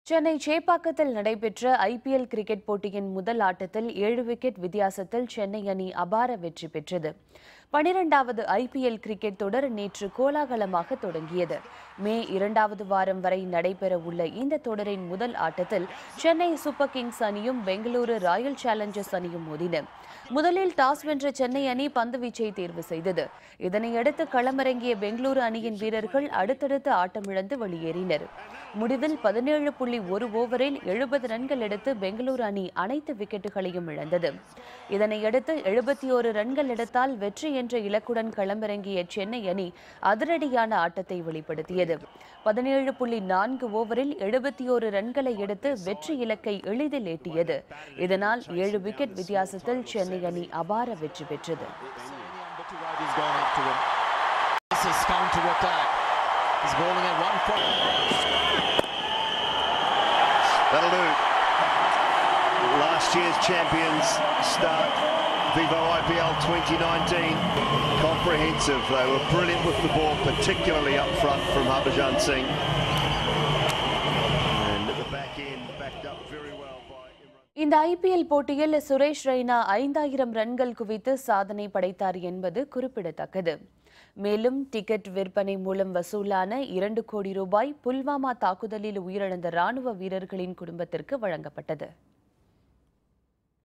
சென்னை சேப்பாக்கத்தில் நடைபெற்ற IPL cricket போட்டியின் முதல் ஆட்டத்தில் ஏழு விக்கெட் வித்தியாசத்தில் சென்னை அணி அபார வெற்றி பெற்றது பனிரெண்டாவது ஐபிஎல் கிரிக்கெட் தொடர் நேற்று கோலாகலமாக தொடங்கியது மே இரண்டாவது வாரம் வரை நடைபெற உள்ள இந்த தொடரின் முதல் ஆட்டத்தில் சென்னை சூப்பர் கிங்ஸ் அணியும் பெங்களூரு ராயல் சேலஞ்சர்ஸ் அணியும் மோதின முதலில் டாஸ் வென்ற சென்னை அணி பந்துவீச்சை தேர்வு செய்தது இதனையடுத்து களமிறங்கிய பெங்களூரு அணியின் வீரர்கள் அடுத்தடுத்து ஆட்டமிழந்து வெளியேறினர் முடிவில் பதினேழு புள்ளி ஒரு ஓவரில் எழுபது ரன்கள் எடுத்து பெங்களூரு அணி அனைத்து விக்கெட்டுகளையும் இழந்தது இதனையடுத்து எழுபத்தி ஒரு ரன்கள் எடுத்தால் வெற்றி என்ற இலக்குடன் களமிறங்கிய சென்னை அணி அதிரடியான ஆட்டத்தை வெளிப்படுத்தியது பதினேழு புள்ளி நான்கு ஓவரில் எழுபத்தி ஒரு ரன்களை எடுத்து வெற்றி இலக்கை எளிதில் எட்டியது இதனால் ஏழு விக்கெட் வித்தியாசத்தில் சென்னை அணி அபார வெற்றி பெற்றது But to right, he's gone up to him. This is counter attack. He's bowling at one point. That'll do. Last year's champions start Vivo IPL 2019. Comprehensive. They were brilliant with the ball, particularly up front from Harbhajan Singh. And at the back end, backed up very well by Imran. இந்த IPL போட்டியில் சுரேஷ் ரெய்னா ஐந்தாயிரம் ரன்கள் குவித்து சாதனை படைத்தார் என்பது குறிப்பிடத்தக்கது மேலும் டிக்கெட் விற்பனை மூலம் வசூலான இரண்டு கோடி ரூபாய் புல்வாமா தாக்குதலில் உயிரிழந்த ராணுவ வீரர்களின் குடும்பத்திற்கு வழங்கப்பட்டது